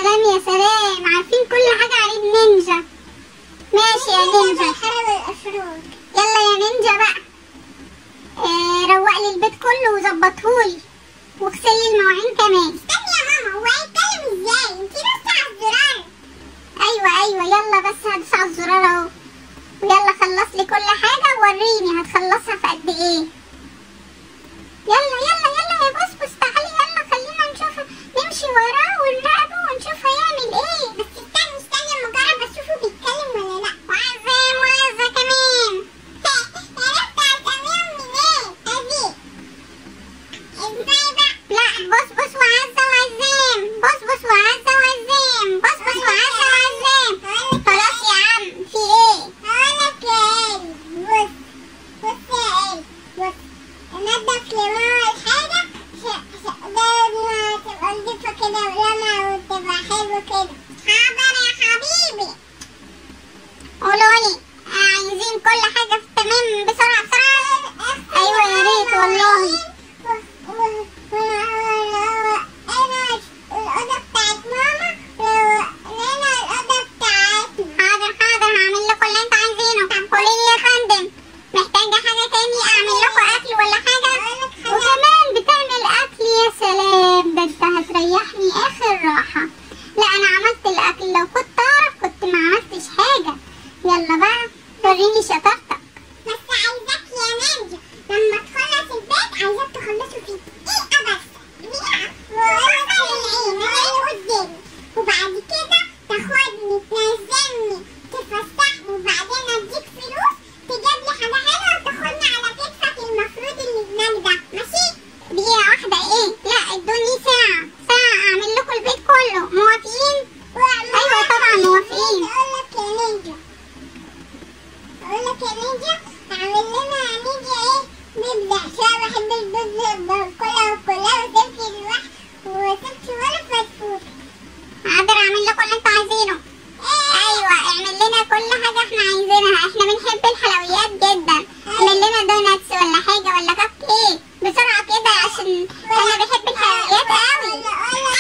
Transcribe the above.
سلام يا سلام عارفين كل حاجة عن النينجا ماشي يا نينجا الحرب والأفراد يلا يا نينجا بقى آه روق لي البيت كله وظبطهولي واغسل لي المواعين كمان استني يا ماما هو هيتكلم ازاي انتي لسه على الزرار ايوه ايوه يلا بس هدوس على الزرار اهو ويلا خلص لي كل حاجة ووريني هتخلصها في قد ايه يلا يلا يلا يا بصبص تعالي يلا خلينا نشوف نمشي وراه ونراقبه ونشوف هيعمل ايه بس استني استني اما اجرب اشوفه بيتكلم ولا لا وعزام وعزة كمان عرفت اساميهم منين ادي ازاي بقى لا بصبص وعزة وعزام بصبص وعزة وعزام بصبص وعزة وعزام خلاص يا عم في ايه هقولك يا آلي بص بص يا آلي بص نضف لماما الحاجة ش- ش- ده ما تبقى نضيفة كده ولما وتبقى حلوة كده حاضر يا حبيبي قولولي عايزين كل حاجة في تمام بسرعة بسرعة ايوه يا ريت والله انا الأوضة بتاعت ماما وانا الأوضة بتاعتنا حاضر حاضر هعمل لكم اللي انتوا عايزينه قولي لي يا فندم محتاجة حاجة تاني اعمل لكم اكل ولا حاجة وكمان بتعمل اكل يا سلام ده انت هتريحني اخر راحة لا انا عملت الاكل لو كنت اعرف كنت ما عملتش حاجة يلا بقى وريني شطارتك بس عايزاك يا نينجا لما تخلص البيت عايزاك تخلصه في دقيقة بس دقيقة ووصل العين العين قدامي وبعد كده تاخدني تنزلني تفسحني وبعدين اديك فلوس تجيب لي حاجة حلوة وتاخدني على كتفك المفروض اللي هناك ده ماشي؟ دقيقة واحدة ايه لا ادوني ساعة ساعة اعمل لكم البيت كله موافقين ايوه طبعا موافقين اقول لك يا نينجا اقول لك يا نينجا اعمل لنا يا نينجا ايه بيتزا عشان بحب البيتزا باكلها وكلها وتمشي لوحدها وتمشي ولا فسفوس حاضر اعمل لكم اللي انتوا عايزينه ايوه اعمل لنا كل حاجة احنا عايزينها احنا بنحب الحلويات جدا اعمل لنا دوناتس ولا حاجة ولا كب كيك بسرعة كده عشان انا بحب الحلويات قوي